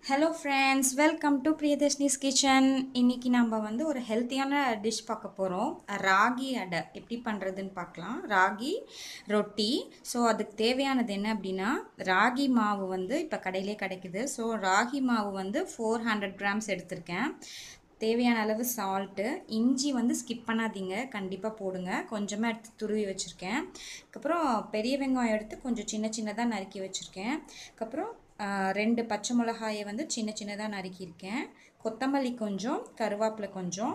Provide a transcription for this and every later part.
hello friends welcome to Priyadarshini's kitchen இன்னைக்கு நம்ம வந்து ஒரு ஹெல்த்தியான டிஷ் பார்க்க போகிறோம் ராகி அடை எப்படி பண்ணுறதுன்னு பார்க்கலாம் ராகி ரொட்டி ஸோ அதுக்கு தேவையானது என்ன அப்படின்னா ராகி மாவு வந்து இப்போ கடையிலே கிடைக்குது ஸோ ராகி மாவு வந்து ஃபோர் ஹண்ட்ரட் கிராம்ஸ் எடுத்திருக்கேன் தேவையான அளவு சால்ட்டு இஞ்சி வந்து ஸ்கிப் பண்ணாதீங்க கண்டிப்பாக போடுங்க கொஞ்சமாக எடுத்து துருவி வச்சுருக்கேன் அதுக்கப்புறம் பெரிய வெங்காயம் எடுத்து கொஞ்சம் சின்ன சின்னதாக நறுக்கி வச்சுருக்கேன் அதுக்கப்புறம் ரெண்டு பச்சை மிளகாயை வந்து சின்ன சின்னதாக நறுக்கியிருக்கேன் கொத்தமல்லி கொஞ்சம் கருவேப்பிலை கொஞ்சம்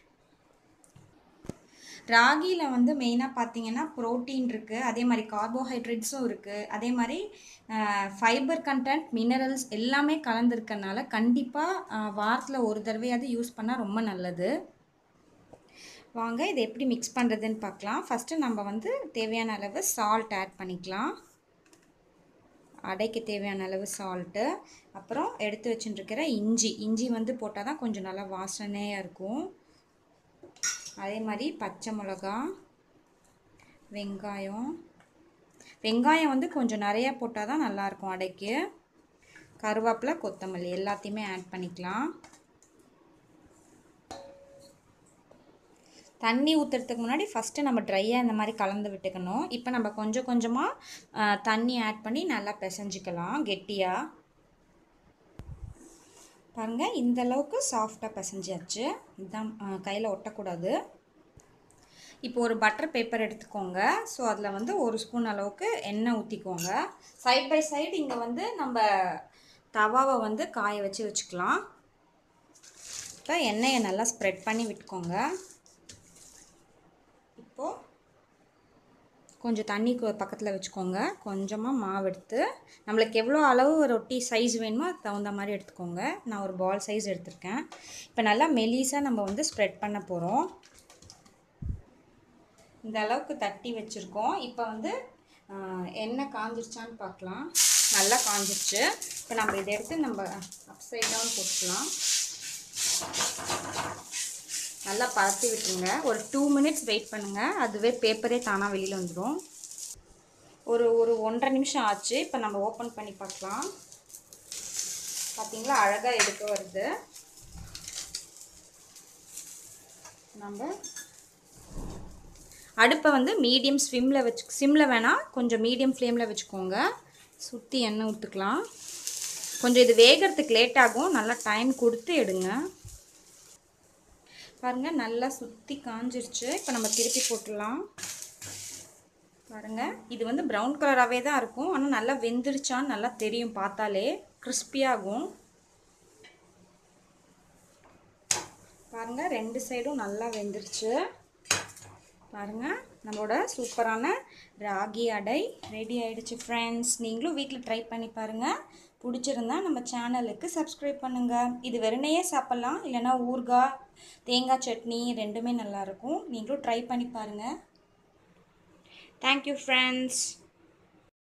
ராகியில் வந்து மெயினாக பார்த்தீங்கன்னா ப்ரோட்டீன் இருக்குது அதே மாதிரி கார்போஹைட்ரேட்ஸும் இருக்குது அதே மாதிரி ஃபைபர் கண்டென்ட் மினரல்ஸ் எல்லாமே கலந்துருக்கனால கண்டிப்பாக வாரத்தில் ஒரு தடவையாவது யூஸ் பண்ணால் ரொம்ப நல்லது வாங்க இதை எப்படி மிக்ஸ் பண்ணுறதுன்னு பார்க்கலாம் ஃபஸ்ட்டு நம்ம வந்து தேவையான அளவு சால்ட் ஆட் பண்ணிக்கலாம் அடைக்கு தேவையான அளவு சால்ட்டு அப்புறம் எடுத்து வச்சுட்டுருக்கிற இஞ்சி இஞ்சி வந்து போட்டால் தான் கொஞ்சம் நல்லா வாசனையாக இருக்கும் அதே மாதிரி பச்சை மிளகா வெங்காயம் வெங்காயம் வந்து கொஞ்சம் நிறையா போட்டால் தான் நல்லாயிருக்கும் அடைக்கு கருவேப்பிலை கொத்தமல்லி எல்லாத்தையுமே ஆட் பண்ணிக்கலாம் தண்ணி ஊற்றுறதுக்கு முன்னாடி ஃபஸ்ட்டு நம்ம ட்ரையாக இந்த மாதிரி கலந்து விட்டுக்கணும் இப்போ நம்ம கொஞ்சம் கொஞ்சமாக தண்ணி ஆட் பண்ணி நல்லா பிசைஞ்சிக்கலாம் கெட்டியாக பாருங்கள் இந்த அளவுக்கு சாஃப்டாக பிசைஞ்சாச்சு இதுதான் கையில் ஒட்டக்கூடாது இப்போ ஒரு பட்டர் பேப்பர் எடுத்துக்கோங்க ஸோ அதில் வந்து ஒரு ஸ்பூன் அளவுக்கு எண்ணெய் ஊற்றிக்கோங்க சைட் பை சைடு இங்கே வந்து நம்ம தவாவை வந்து காய வச்சு வச்சுக்கலாம் இப்போ எண்ணெயை நல்லா ஸ்ப்ரெட் பண்ணி விட்டுக்கோங்க இப்போது கொஞ்சம் தண்ணி பக்கத்தில் வச்சுக்கோங்க கொஞ்சமாக மாவு எடுத்து நம்மளுக்கு எவ்வளோ அளவு ரொட்டி சைஸ் வேணுமோ அதுக்கு தகுந்த மாதிரி எடுத்துக்கோங்க நான் ஒரு பால் சைஸ் எடுத்திருக்கேன் இப்போ நல்லா மெலிசாக நம்ம வந்து ஸ்ப்ரெட் பண்ண போகிறோம் இந்த அளவுக்கு தட்டி வச்சுருக்கோம் இப்போ வந்து எண்ணெய் காஞ்சிருச்சான்னு பார்க்கலாம் நல்லா காஞ்சிருச்சு இப்போ நம்ம இதை எடுத்து நம்ம அப் சைட் டவுன் போட்டுக்கலாம் நல்லா பரத்தி விட்டுருங்க ஒரு டூ மினிட்ஸ் வெயிட் பண்ணுங்கள் அதுவே பேப்பரே தானாக வெளியில் வந்துடும் ஒரு ஒரு ஒன்றரை நிமிஷம் ஆச்சு இப்போ நம்ம ஓப்பன் பண்ணி பார்க்கலாம் பார்த்தீங்களா அழகாக எடுக்க வருது நம்ம அடுப்பை வந்து மீடியம் ஸ்விம்மில் வச்சு சிம்மில் வேணால் கொஞ்சம் மீடியம் ஃப்ளேமில் வச்சுக்கோங்க சுற்றி எண்ணெய் ஊற்றுக்கலாம் கொஞ்சம் இது வேகிறதுக்கு லேட் ஆகும் நல்லா டைம் கொடுத்து எடுங்க பாருங்கள் நல்லா சுற்றி காஞ்சிருச்சு இப்போ நம்ம திருப்பி போட்டுடலாம் பாருங்கள் இது வந்து ப்ரௌன் கலராகவே தான் இருக்கும் ஆனால் நல்லா வெந்துருச்சான்னு நல்லா தெரியும் பார்த்தாலே கிறிஸ்பியாகும் பாருங்கள் ரெண்டு சைடும் நல்லா வெந்துருச்சு பாருங்கள் நம்மளோட சூப்பரான ராகி அடை ரெடி ஆகிடுச்சு ஃப்ரெண்ட்ஸ் நீங்களும் வீட்டில் ட்ரை பண்ணி பாருங்கள் பிடிச்சிருந்தா நம்ம சேனலுக்கு சப்ஸ்கிரைப் பண்ணுங்கள் இது வெறுனையே சாப்பிட்லாம் இல்லைனா ஊறுகாய் தேங்காய் சட்னி ரெண்டுமே நல்லாயிருக்கும் நீங்களும் ட்ரை பண்ணி பாருங்கள் தேங்க்யூ ஃப்ரெண்ட்ஸ்